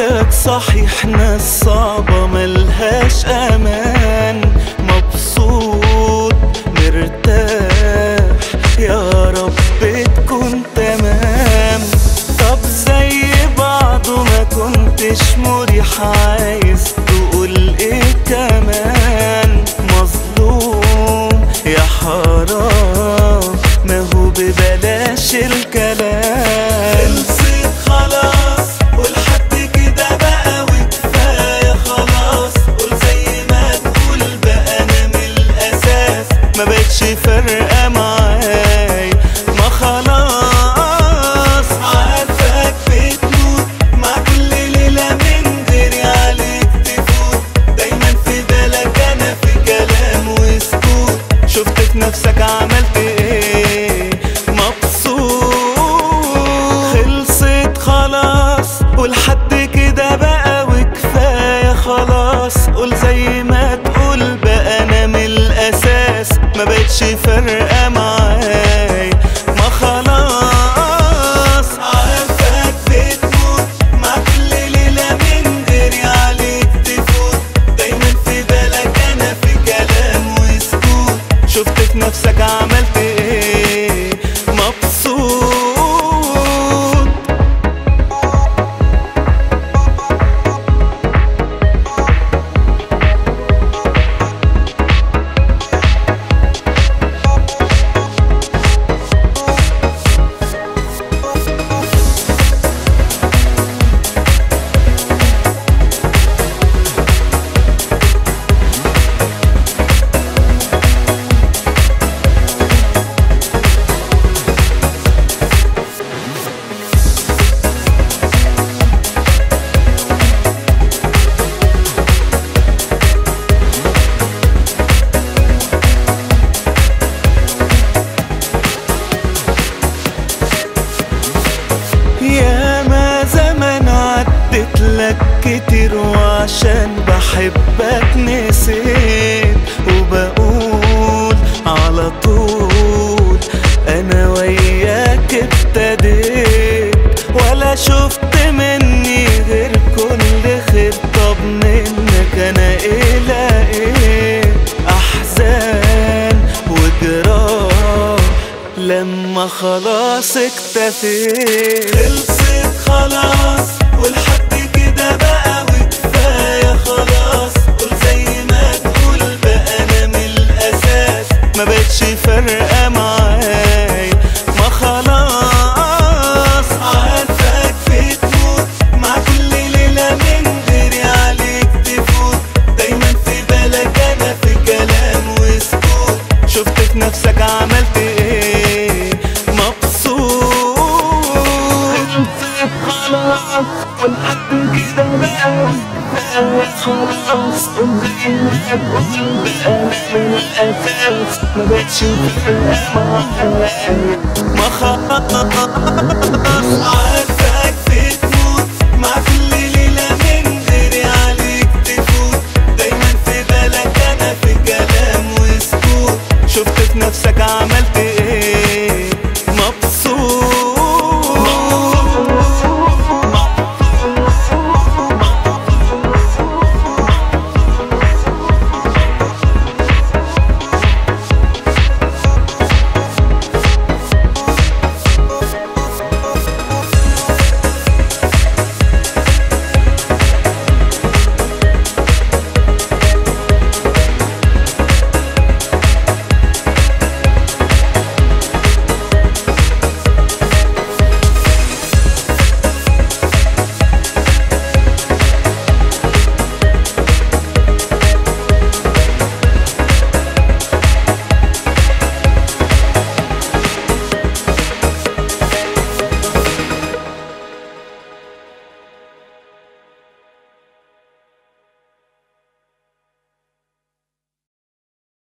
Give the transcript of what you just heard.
بعدك صحيح ناس صعبة ملهاش أمان مبسوط مرتاح يا رب تكون تمام طب زي بعضه ما كنتش مريح عايز تقول ايه كمان مظلوم يا حرام ما هو ببلاش الكلام خلصت خلاص ولحد كده بقى وكفايه خلاص قول زي ما تقول بقى انا من الاساس ما بقتش فارقه معاي ما خلاص عارفك بتموت مع كل ليله من غيري عليك تفوت دايما في بالك انا في كلام وسكوت شفتك نفسك عملت ايه مبسوط خلصت خلاص ولحد كده بقى وكفايه خلاص قول زي ما تقول بقى انا من الاساس ما بقتش فارقه معاي ما خلاص عارفك بتموت مع كل ليله من غيري عليك تفوت دايما في بالك انا في كلام وسكوت شفتك نفسك عملت ايه مبسوط يا ما زمان عدت لك كتير وعشان بحبك نسيت وبقول على طول انا وياك ابتديت ولا شفت مني غير كل خير طب منك انا ايه لقيت احزان وجراح لما خلاص اكتفيت خلصت خلاص ولحد كده بقى وكفايه خلاص قول زي ما تقول بقى انا من الاساس ما بقتش فارقه معاي ما خلاص عارفك بتموت مع كل ليله من غيري عليك تفوت دايما في بالك انا في كلام وسكوت شفتك نفسك عملت ايه مبسوط خلاص ولحد كده بقى خلاص زي ما تقول بقى من الاساس ما بقتش فارقة معايا ما خلاص